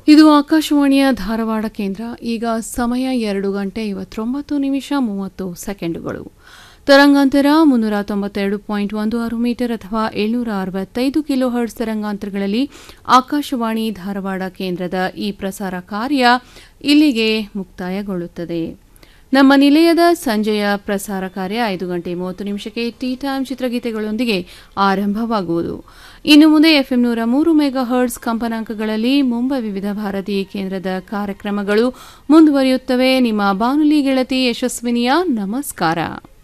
ಇದು ಆಕಾಶವಾಣಿಯ ಧಾರವಾಡ ಕೇಂದ್ರ ಈಗ ಸಮಯ ಎರಡು ಗಂಟೆ ಐವತ್ತೊಂಬತ್ತು ನಿಮಿಷ ಮೂವತ್ತು ಸೆಕೆಂಡುಗಳು ತರಂಗಾಂತರ ಮುನ್ನೂರ ತೊಂಬತ್ತೆರಡು ಪಾಯಿಂಟ್ ಒಂದು ಆರು ಮೀಟರ್ ಅಥವಾ ಏಳ್ನೂರ ಅರವತ್ತೈದು ಕಿಲೋ ಹರ್ಟ್ಸ್ ತರಂಗಾಂತರಗಳಲ್ಲಿ ಆಕಾಶವಾಣಿ ಧಾರವಾಡ ಕೇಂದ್ರದ ಈ ಪ್ರಸಾರ ಕಾರ್ಯ ಇಲ್ಲಿಗೆ ಮುಕ್ತಾಯಗೊಳ್ಳುತ್ತದೆ ನಮ್ಮ ನಿಲಯದ ಸಂಜೆಯ ಪ್ರಸಾರ ಕಾರ್ಯ ಐದು ಗಂಟೆ ಮೂವತ್ತು ನಿಮಿಷಕ್ಕೆ ಟೀ ಟೈಮ್ ಚಿತ್ರಗೀತೆಗಳೊಂದಿಗೆ ಆರಂಭವಾಗುವುದು ಇನ್ನು ಮುಂದೆ ಎಫ್ಎಂ ನೂರ ಮೂರು ಮೆಗಾ ಹರ್ಟ್ಸ್ ಕಂಪನಾಂಕಗಳಲ್ಲಿ ಮುಂಬೈ ವಿವಿಧ ಭಾರತೀಯ ಕೇಂದ್ರದ ಕಾರ್ಯಕ್ರಮಗಳು ಮುಂದುವರಿಯುತ್ತವೆ ನಿಮ್ಮ ಬಾನುಲಿ ಗೆಳತಿ ಯಶಸ್ವಿನಿಯ ನಮಸ್ಕಾರ